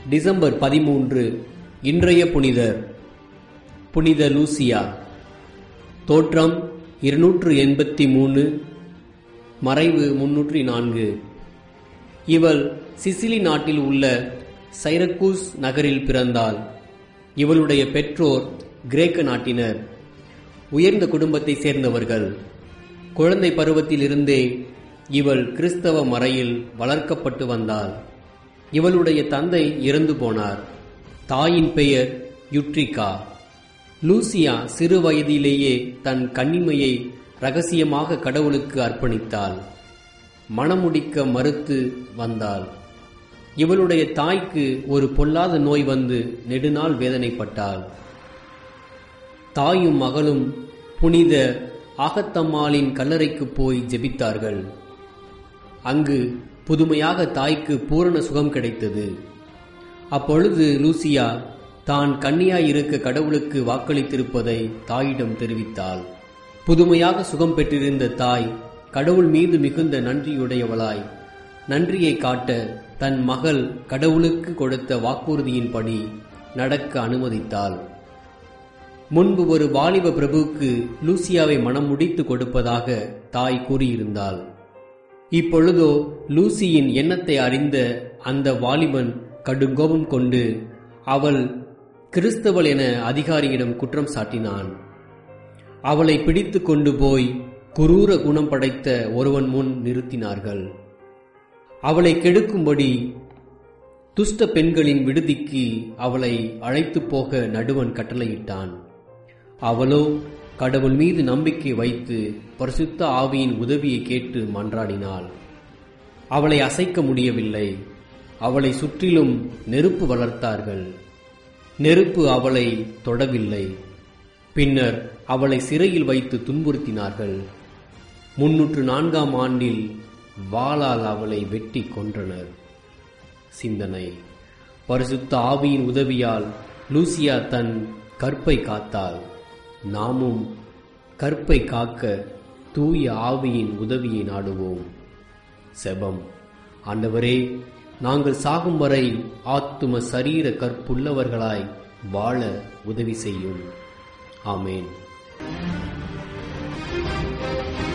December பதிமூன்று இன்றைய புனிதர் புனித லூசியா தோற்றம் இருநூற்று எண்பத்தி மூணு மறைவு முன்னூற்றி நான்கு இவள் சிசிலி நாட்டில் உள்ள சைரக்கூஸ் நகரில் பிறந்தாள் இவளுடைய பெற்றோர் கிரேக்க நாட்டினர் உயர்ந்த குடும்பத்தைச் சேர்ந்தவர்கள் குழந்தை பருவத்திலிருந்தே இவள் கிறிஸ்தவ மறையில் வளர்க்கப்பட்டு வந்தாள் இவளுடைய தந்தை இறந்து போனார் தாயின் பெயர் யுட்ரிகா லூசியா சிறு வயதிலேயே தன் கன்னிமையை ரகசியமாக கடவுளுக்கு அர்ப்பணித்தாள் மணமுடிக்க மறுத்து வந்தாள் இவளுடைய தாய்க்கு ஒரு பொல்லாத நோய் வந்து நெடுநாள் வேதனைப்பட்டாள் தாயும் மகளும் புனித ஆகத்தம்மாளின் கல்லறைக்கு போய் ஜெபித்தார்கள் அங்கு புதுமையாக தாய்க்கு பூரண சுகம் கிடைத்தது அப்பொழுது லூசியா தான் கன்னியாயிருக்க கடவுளுக்கு வாக்களித்திருப்பதை தாயிடம் தெரிவித்தாள் புதுமையாக சுகம் பெற்றிருந்த தாய் கடவுள் மீது மிகுந்த நன்றியுடையவளாய் நன்றியை காட்ட தன் மகள் கடவுளுக்கு கொடுத்த வாக்குறுதியின்படி நடக்க அனுமதித்தாள் முன்பு ஒரு வாலிப பிரபுவுக்கு லூசியாவை மனம் முடித்து கொடுப்பதாக தாய் கூறியிருந்தாள் இப்பொழுதோ லூசியின் எண்ணத்தை அறிந்த அந்த வாலிபன் கடுங்கோபம் கொண்டு அவள் கிறிஸ்தவள் என அதிகாரியிடம் குற்றம் சாட்டினான் அவளை பிடித்து கொண்டு போய் குரூர குணம் படைத்த ஒருவன் முன் நிறுத்தினார்கள் அவளை கெடுக்கும்படி துஷ்ட பெண்களின் விடுதிக்கு அவளை அழைத்துப் போக நடுவன் கட்டளையிட்டான் அவளோ கடவுள் மீது நம்பிக்கை வைத்து பரிசுத்த ஆவியின் உதவியை கேட்டு மன்றாடினாள் அவளை அசைக்க முடியவில்லை அவளை சுற்றிலும் நெருப்பு வளர்த்தார்கள் நெருப்பு அவளை தொடவில்லை பின்னர் அவளை சிறையில் வைத்து துன்புறுத்தினார்கள் முன்னூற்று நான்காம் ஆண்டில் வாளால் அவளை வெட்டி கொன்றனர் சிந்தனை பரிசுத்த ஆவியின் உதவியால் லூசியா தன் கற்பை காத்தாள் நாமும் கற்பை காக்க தூய ஆவியின் உதவியை நாடுவோம் செபம் ஆண்டவரே நாங்கள் சாகும் வரை ஆத்தும சரீர கற்புள்ளவர்களாய் வாழ உதவி செய்யும் ஆமேன்